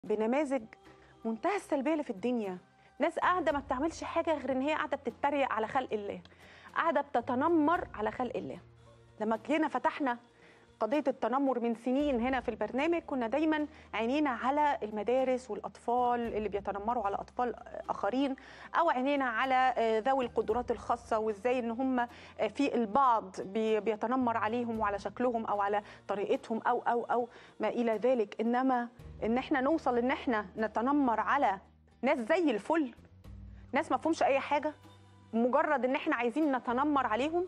بنماذج منتهى السلبيه اللي في الدنيا ناس قاعده ما بتعملش حاجه غير ان هي قاعده بتتريق على خلق الله قاعده بتتنمر على خلق الله لما جينا فتحنا قضيه التنمر من سنين هنا في البرنامج كنا دايما عينينا على المدارس والاطفال اللي بيتنمروا على اطفال اخرين او عينينا على ذوي القدرات الخاصه وازاي ان هم في البعض بي- بيتنمر عليهم وعلى شكلهم او على طريقتهم او او او ما الى ذلك انما ان احنا نوصل ان احنا نتنمر على ناس زي الفل ناس ما فهمش اي حاجه مجرد ان احنا عايزين نتنمر عليهم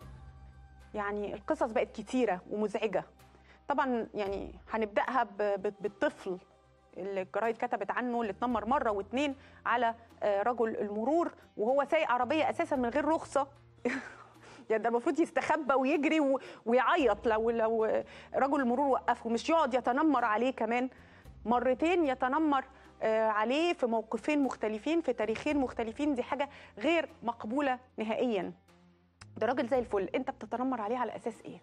يعني القصص بقت كتيره ومزعجه طبعا يعني هنبداها ب- ب- بالطفل اللي الجرايد كتبت عنه اللي اتنمر مره واتنين على آه، رجل المرور وهو سايق عربيه اساسا من غير رخصه يعني ده المفروض يستخبى ويجري و- ويعيط لو لو رجل المرور وقفه مش يقعد يتنمر عليه كمان مرتين يتنمر آه، عليه في موقفين مختلفين في تاريخين مختلفين دي حاجه غير مقبوله نهائيا ده راجل زي الفل انت بتتنمر عليه على اساس ايه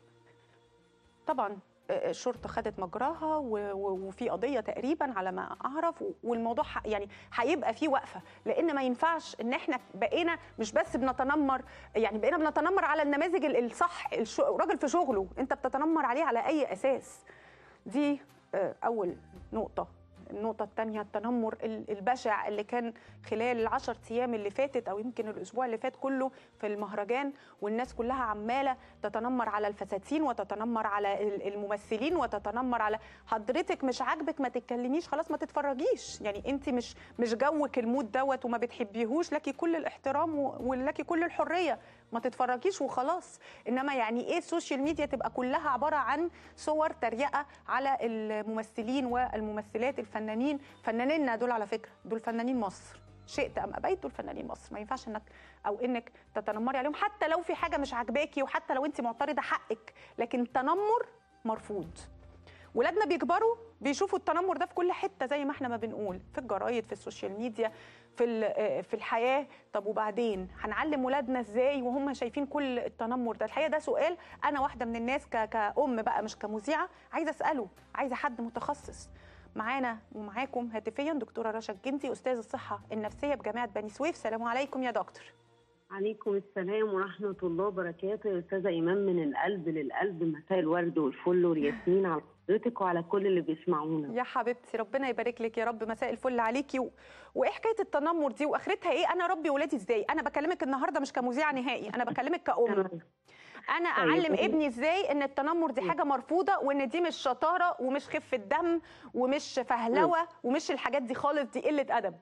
طبعا آه، الشرطه خدت مجراها و- و- وفي قضيه تقريبا على ما اعرف و- والموضوع ح- يعني هيبقى فيه وقفه لان ما ينفعش ان احنا بقينا مش بس بنتنمر يعني بقينا بنتنمر على النماذج ال- الصح الش- راجل في شغله انت بتتنمر عليه على اي اساس دي آه، اول نقطه النقطة الثانية التنمر ال- البشع اللي كان خلال العشر أيام اللي فاتت أو يمكن الأسبوع اللي فات كله في المهرجان والناس كلها عمالة تتنمر على الفساتين وتتنمر على ال- الممثلين وتتنمر على حضرتك مش عاجبك ما تتكلميش خلاص ما تتفرجيش يعني أنت مش مش جوك المود دوت وما بتحبيهوش لكي كل الاحترام و- ولكي كل الحرية ما تتفرجيش وخلاص انما يعني ايه السوشيال ميديا تبقى كلها عباره عن صور تريقه على الممثلين والممثلات الفنانين فنانيننا دول على فكره دول فنانين مصر شئت ام ابيت دول فنانين مصر ما ينفعش انك او انك تتنمري عليهم حتى لو في حاجه مش عاجباكي وحتى لو انت معترضه حقك لكن التنمر مرفوض ولادنا بيكبروا بيشوفوا التنمر ده في كل حته زي ما احنا ما بنقول في الجرايد في السوشيال ميديا في ال- في الحياه طب وبعدين هنعلم ولادنا ازاي وهم شايفين كل التنمر ده الحقيقه ده سؤال انا واحده من الناس ك- كأم بقى مش كمذيعه عايزه اساله عايزه حد متخصص معانا ومعاكم هاتفيا دكتوره رشا الجندي استاذ الصحه النفسيه بجامعه بني سويف سلام عليكم يا دكتور عليكم السلام ورحمة الله وبركاته يا أستاذة إيمان من القلب للقلب مساء الورد والفل والياسمين على حضرتك وعلى كل اللي بيسمعونا يا حبيبتي ربنا يبارك لك يا رب مساء الفل عليكي و... وايه حكايه التنمر دي واخرتها ايه انا ربي ولادي ازاي انا بكلمك النهارده مش كمذيعه نهائي انا بكلمك كأم تمام. انا طيب، اعلم وهي- ابني ازاي ان التنمر دي حاجه مرفوضه وان دي مش شطاره ومش خفه دم ومش فهلوه ومش الحاجات دي خالص دي قله ادب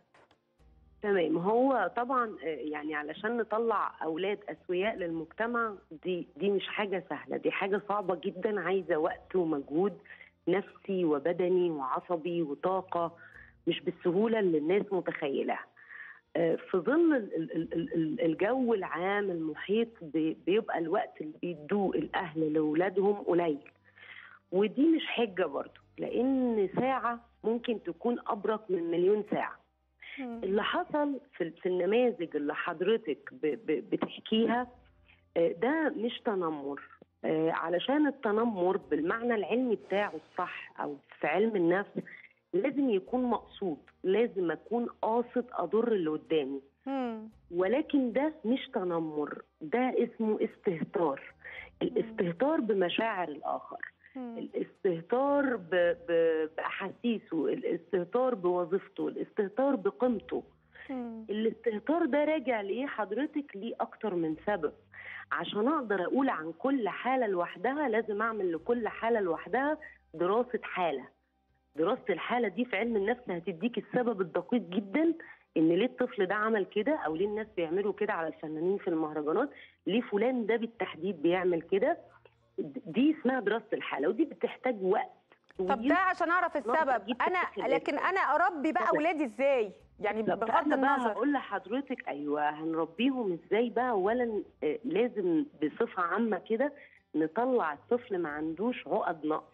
تمام هو طبعا آه، يعني علشان نطلع أولاد أسوياء للمجتمع دي دي مش حاجة سهلة دي حاجة صعبة جدا عايزة وقت ومجهود نفسي وبدني وعصبي وطاقة مش بالسهولة اللي الناس متخيلها آه، في ظل ال- ال- ال- ال- الجو العام المحيط بي- بيبقى الوقت اللي بيدوه الأهل لأولادهم قليل ودي مش حجة برضو لأن ساعة ممكن تكون أبرك من مليون ساعة اللي حصل في, في النماذج اللي حضرتك ب- ب- بتحكيها آه، ده مش تنمر آه، علشان التنمر بالمعنى العلمي بتاعه الصح أو في علم النفس لازم يكون مقصود لازم أكون قاصد أضر اللي قدامي مم. ولكن ده مش تنمر ده اسمه استهتار الاستهتار بمشاعر الآخر مم. الاستهتار ب... ب... بأحاسيسه الاستهتار بوظيفته الاستهتار بقيمته مم. الاستهتار ده راجع لإيه حضرتك ليه أكتر من سبب عشان أقدر أقول عن كل حالة لوحدها لازم أعمل لكل حالة لوحدها دراسة حالة دراسة الحالة دي في علم النفس هتديك السبب الدقيق جدا ان ليه الطفل ده عمل كده او ليه الناس بيعملوا كده على الفنانين في المهرجانات ليه فلان ده بالتحديد بيعمل كده دي اسمها دراسة الحالة ودي بتحتاج وقت طب طويل. ده عشان اعرف السبب جدا انا في لكن الآخر. انا اربي بقى طب- اولادي ازاي يعني طب بغض انا بقى النظر هقول لحضرتك ايوه هنربيهم ازاي بقى اولا آه، لازم بصفه عامه كده نطلع الطفل ما عندوش عقد نقص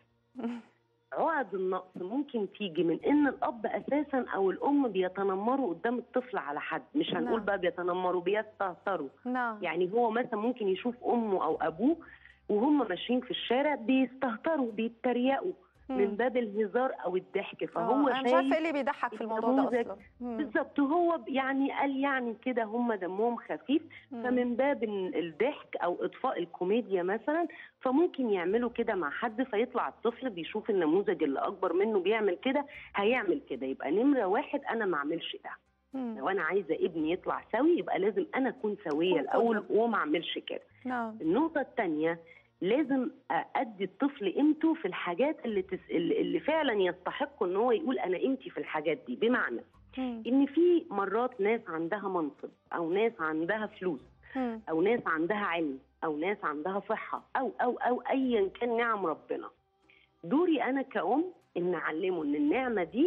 عقد النقص ممكن تيجي من ان الاب اساسا او الام بيتنمروا قدام الطفل على حد مش هنقول نعم. بقى بيتنمروا بيستهتروا نعم يعني هو مثلا ممكن يشوف امه او ابوه وهم ماشيين في الشارع بيستهتروا بيتريقوا من مم. باب الهزار او الضحك آه، فهو انا مش عارفه ايه شايف اللي بيضحك في الموضوع ده النموذج اصلا مم. بالظبط هو ب- يعني قال يعني كده هم دمهم خفيف مم. فمن باب ال- الضحك او اطفاء الكوميديا مثلا فممكن يعملوا كده مع حد فيطلع الطفل بيشوف النموذج اللي اكبر منه بيعمل كده هيعمل كده يبقى نمره واحد انا ما اعملش ده مم. لو انا عايزه ابني يطلع سوي يبقى لازم انا اكون سويه كون الاول قدوة. وما اعملش كده نعم النقطه الثانيه لازم ادي الطفل قيمته في الحاجات اللي تس... اللي اللي فعلا يستحق ان هو يقول انا قيمتي في الحاجات دي بمعنى مم. ان في مرات ناس عندها منصب او ناس عندها فلوس مم. او ناس عندها علم او ناس عندها صحه او او او ايا كان نعم ربنا دوري انا كأم ان اعلمه ان النعمه دي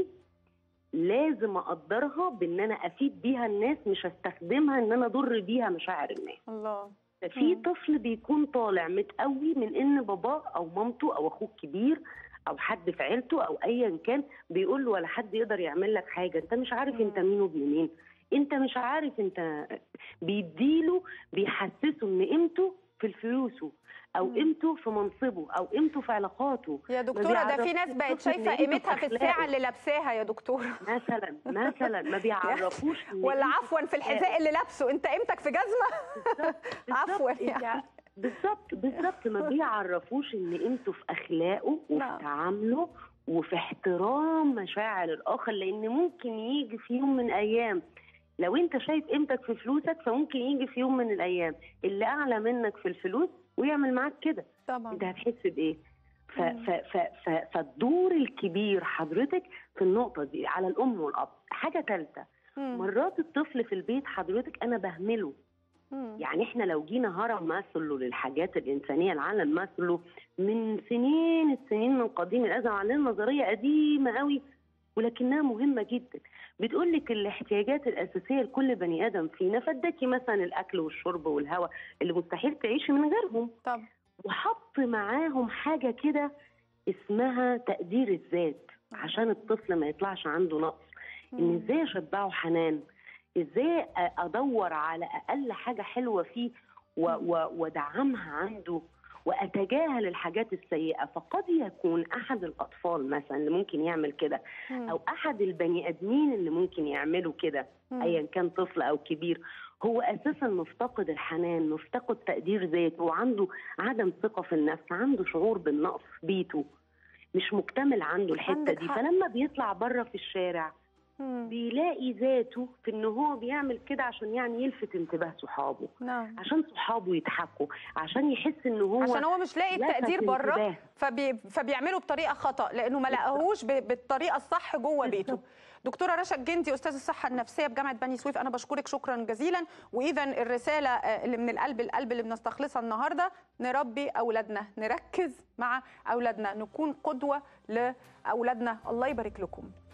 لازم اقدرها بان انا افيد بيها الناس مش استخدمها ان انا اضر بيها مشاعر الناس الله ففي مم. طفل بيكون طالع متقوي من ان باباه او مامته او اخوه الكبير او حد في عيلته او ايا كان بيقول له ولا حد يقدر يعمل لك حاجه انت مش عارف مم. انت مين وابن مين انت مش عارف انت بيديله بيحسسه ان قيمته في فلوسه او مم. قيمته في منصبه او قيمته في علاقاته يا دكتوره ده في ناس بيعرفوش بقت الطفل شايفه إن قيمته قيمتها في في الساعه أخلاقه. اللي لابساها يا دكتوره مثلا مثلا ما بيعرفوش إن ولا قيمته عفوا في الحذاء اللي لابسه انت قيمتك في جزمه عفوا بالظبط يعني. يعني بالظبط بالظبط ما بيعرفوش ان قيمته في اخلاقه وفي نعم. تعامله وفي احترام مشاعر الاخر لان ممكن يجي في يوم من الايام لو انت شايف قيمتك في فلوسك فممكن يجي في يوم من الايام اللي اعلى منك في الفلوس ويعمل معاك كده طبعا انت هتحس بايه ف مم. ف ف ف فالدور الكبير حضرتك في النقطه دي على الام والاب حاجه ثالثه مم. مرات الطفل في البيت حضرتك انا بهمله مم. يعني احنا لو جينا هرم ماسلو للحاجات الانسانيه العالم ماسلو من سنين السنين من قديم الازل عندنا نظريه قديمه قوي ولكنها مهمه جدا بتقول لك الاحتياجات الاساسيه لكل بني ادم فينا فاداكي مثلا الاكل والشرب والهواء اللي مستحيل تعيشي من غيرهم طبعا وحط معاهم حاجه كده اسمها تقدير الذات عشان الطفل ما يطلعش عنده نقص ان مم. ازاي اشبعه حنان ازاي أ- ادور على اقل حاجه حلوه فيه و- و- وادعمها عنده واتجاهل الحاجات السيئه فقد يكون احد الاطفال مثلا اللي ممكن يعمل كده مم. او احد البني ادمين اللي ممكن يعملوا كده مم. ايا كان طفل او كبير هو اساسا مفتقد الحنان مفتقد تقدير ذاته وعنده عدم ثقه في النفس عنده شعور بالنقص في بيته مش مكتمل عنده الحته عندك دي حق. فلما بيطلع بره في الشارع مم. بيلاقي ذاته في ان هو بيعمل كده عشان يعني يلفت انتباه صحابه نعم عشان صحابه يضحكوا عشان يحس ان هو عشان هو مش لاقي لفت التقدير بره انتباه. فبي... فبيعملوا بطريقه خطا لانه ما لقاهوش ب... بالطريقه الصح جوه بيته بالظبط. دكتوره رشا الجندي استاذ الصحه النفسيه بجامعه بني سويف انا بشكرك شكرا جزيلا واذا الرساله آه، اللي من القلب القلب اللي بنستخلصها النهارده نربي اولادنا نركز مع اولادنا نكون قدوه لاولادنا الله يبارك لكم